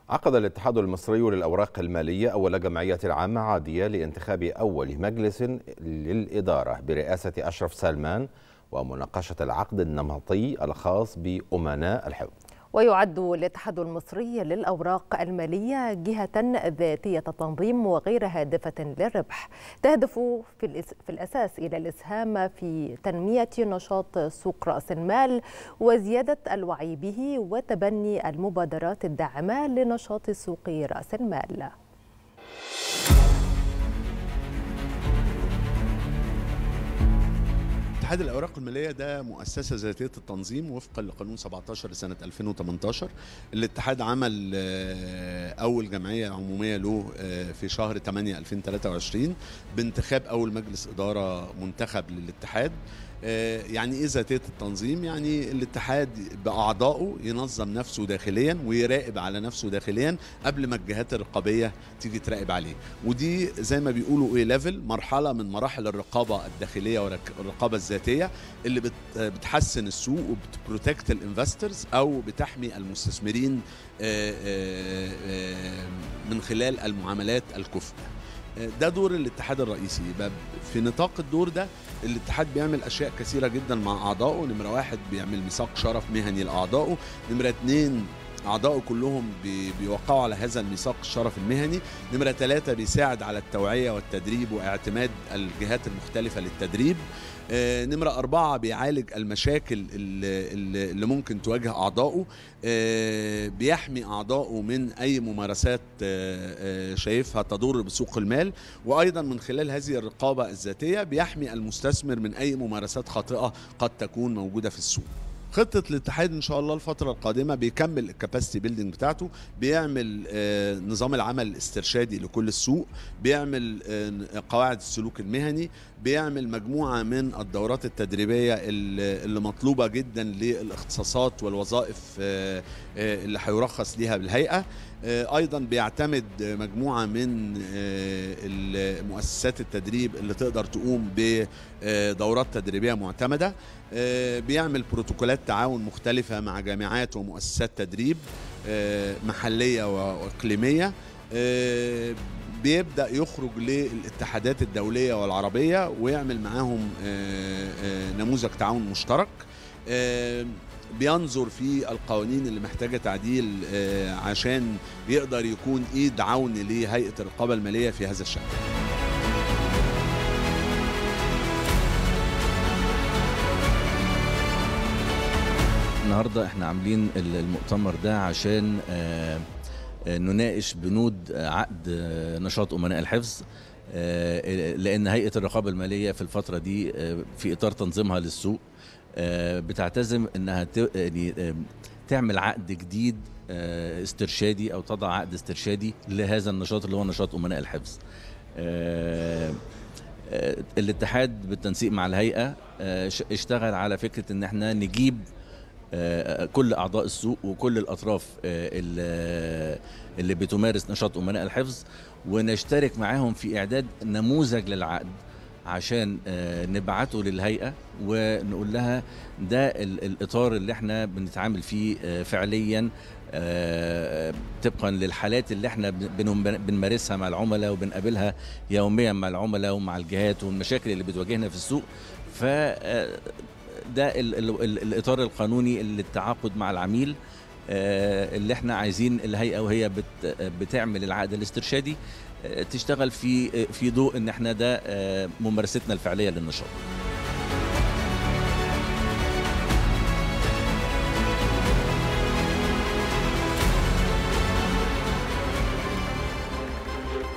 عقد الاتحاد المصري للأوراق المالية أول جمعية عامة عادية لانتخاب أول مجلس للإدارة برئاسة أشرف سلمان ومناقشة العقد النمطي الخاص بأمناء الحفظ ويعد الاتحاد المصري للأوراق المالية جهة ذاتية التنظيم وغير هادفة للربح تهدف في الأساس إلى الإسهام في تنمية نشاط سوق رأس المال وزيادة الوعي به وتبني المبادرات الداعمة لنشاط سوق رأس المال اتحاد الاوراق الماليه ده مؤسسه ذاتيه التنظيم وفقا لقانون 17 لسنه 2018 الاتحاد عمل اول جمعيه عموميه له في شهر 8 2023 بانتخاب اول مجلس اداره منتخب للاتحاد يعني ايه ذاتيه التنظيم يعني الاتحاد باعضائه ينظم نفسه داخليا ويراقب على نفسه داخليا قبل ما الجهات الرقابيه تيجي تراقب عليه ودي زي ما بيقولوا ايه ليفل مرحله من مراحل الرقابه الداخليه والرقابه الذاتيه اللي بتحسن السوق وبتبروتكت الانفسترز او بتحمي المستثمرين من خلال المعاملات الكفء ده دور الاتحاد الرئيسي يبقى في نطاق الدور ده الاتحاد بيعمل اشياء كثيره جدا مع اعضائه نمره واحد بيعمل ميثاق شرف مهني لاعضائه نمره اتنين اعضائه كلهم بيوقعوا على هذا الميثاق الشرف المهني نمره ثلاثة بيساعد على التوعيه والتدريب واعتماد الجهات المختلفه للتدريب آه نمرة أربعة بيعالج المشاكل اللي, اللي ممكن تواجه أعضائه آه بيحمي أعضائه من أي ممارسات آه شايفها تضر بسوق المال وأيضا من خلال هذه الرقابة الذاتية بيحمي المستثمر من أي ممارسات خاطئة قد تكون موجودة في السوق خطه الاتحاد ان شاء الله الفتره القادمه بيكمل الكاباسيتي بيلدينج بتاعته بيعمل آه نظام العمل الاسترشادي لكل السوق بيعمل آه قواعد السلوك المهني بيعمل مجموعه من الدورات التدريبيه اللي مطلوبه جدا للاختصاصات والوظائف آه اللي هيرخص ليها بالهيئه ايضا بيعتمد مجموعه من مؤسسات التدريب اللي تقدر تقوم بدورات تدريبيه معتمده بيعمل بروتوكولات تعاون مختلفه مع جامعات ومؤسسات تدريب محليه واقليميه بيبدا يخرج للاتحادات الدوليه والعربيه ويعمل معاهم نموذج تعاون مشترك بينظر في القوانين اللي محتاجه تعديل عشان يقدر يكون ايد عون لهيئه الرقابه الماليه في هذا الشان. النهارده احنا عاملين المؤتمر ده عشان نناقش بنود عقد نشاط امناء الحفظ لان هيئه الرقابه الماليه في الفتره دي في اطار تنظيمها للسوق بتعتزم انها يعني تعمل عقد جديد استرشادي او تضع عقد استرشادي لهذا النشاط اللي هو نشاط امناء الحفظ. الاتحاد بالتنسيق مع الهيئه اشتغل على فكره ان احنا نجيب كل اعضاء السوق وكل الاطراف اللي بتمارس نشاط امناء الحفظ ونشترك معاهم في اعداد نموذج للعقد عشان نبعته للهيئه ونقول لها ده الاطار اللي احنا بنتعامل فيه فعليا طبقا للحالات اللي احنا بنمارسها مع العملاء وبنقابلها يوميا مع العملاء ومع الجهات والمشاكل اللي بتواجهنا في السوق ف ده ال ال ال الاطار القانوني للتعاقد مع العميل اللي احنا عايزين الهيئه وهي بت بتعمل العقد الاسترشادي تشتغل في في ضوء ان احنا ده ممارستنا الفعليه للنشاط